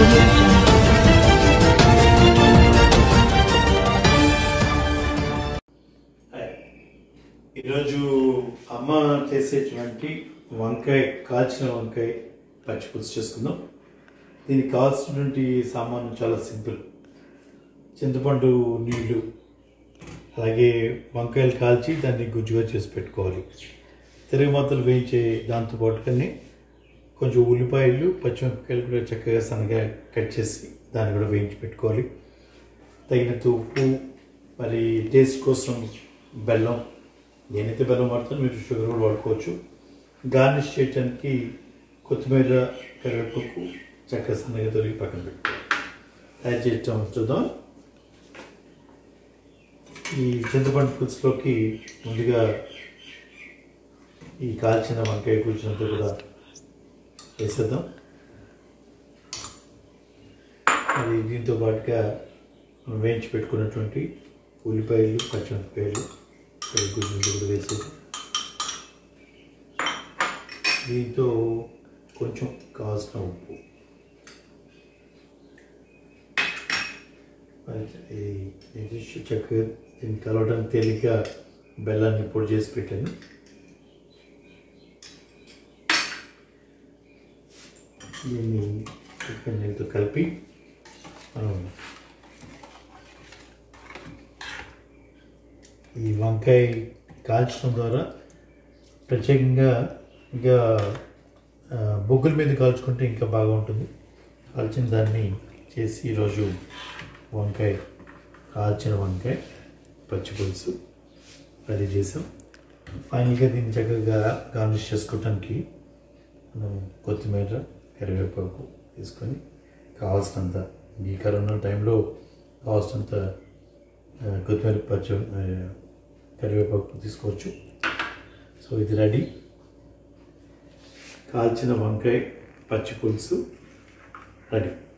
Hi. ఈరోజు అమ్మ చేసేటువంటి వంకాయ కాల్చిన వంకాయ పచ్చి పులుసు చేసుకుందాం దీనికి కావాల్సినటువంటి సామాను చాలా సింపుల్ చింతపండు నీళ్లు అలాగే వంకాయలు కాల్చి దాన్ని గుజ్జుగా చేసి పెట్టుకోవాలి తిరగమాతలు వేయించే దాంతోపాటు కానీ కొంచెం ఉల్లిపాయలు పచ్చిమిరపకాయలు కూడా చక్కగా సన్నగా కట్ చేసి దాన్ని కూడా వేయించి పెట్టుకోవాలి తగినంత ఉప్పు మరి టేస్ట్ కోసం బెల్లం నేనైతే బెల్లం వాడతాను మీరు షుగర్ కూడా వాడుకోవచ్చు గార్నిష్ చేయడానికి కొత్తిమీర కరివేపాకు చక్కగా సన్నగా తొలగి పక్కన పెట్టుకోవాలి తయారు చేయటం చూద్దాం ఈ చింతపండు పులుసులోకి ముందుగా ఈ కాల్చిన వంకాయ కూర్చున్నంత కూడా వేసేద్దాం అది దీంతో పాటుగా మనం వేయించి పెట్టుకున్నటువంటి ఉల్లిపాయలు పచ్చిమిరపకాయలు గుజ్జుంటి కూడా వేసేది దీంతో కొంచెం కావాల్సిన ఉప్పు మరి ఈ- ఇది చక్కగా దీన్ని కలవడానికి తేలిక బెల్లాన్ని పొడి చేసి పెట్టాను దీన్ని చక్కగా నీళ్ళతో కలిపి మనం ఈ వంకాయ కాల్చడం ద్వారా ప్రత్యేకంగా ఇంకా ఆ, బొగ్గుల మీద కాల్చుకుంటే ఇంకా బాగా ఉంటుంది కాల్చిన దాన్ని చేసి ఈరోజు వంకాయ కాల్చిన వంకాయ పచ్చి పులుసు రెడీ చేసాం ఫైనల్గా దీన్ని చక్కగా గార్నిష్ చేసుకోవటానికి మనం కొత్తిమీర కరివేపాకు తీసుకొని కావాల్సినంత ఈ కరోనా టైంలో కావాల్సినంత ఆ, కొత్తిమీర పచ్చి ఆ, కరివేపాకు తీసుకోవచ్చు సో ఇది రెడీ కాల్చిన వంకాయ పచ్చి పులుసు రెడీ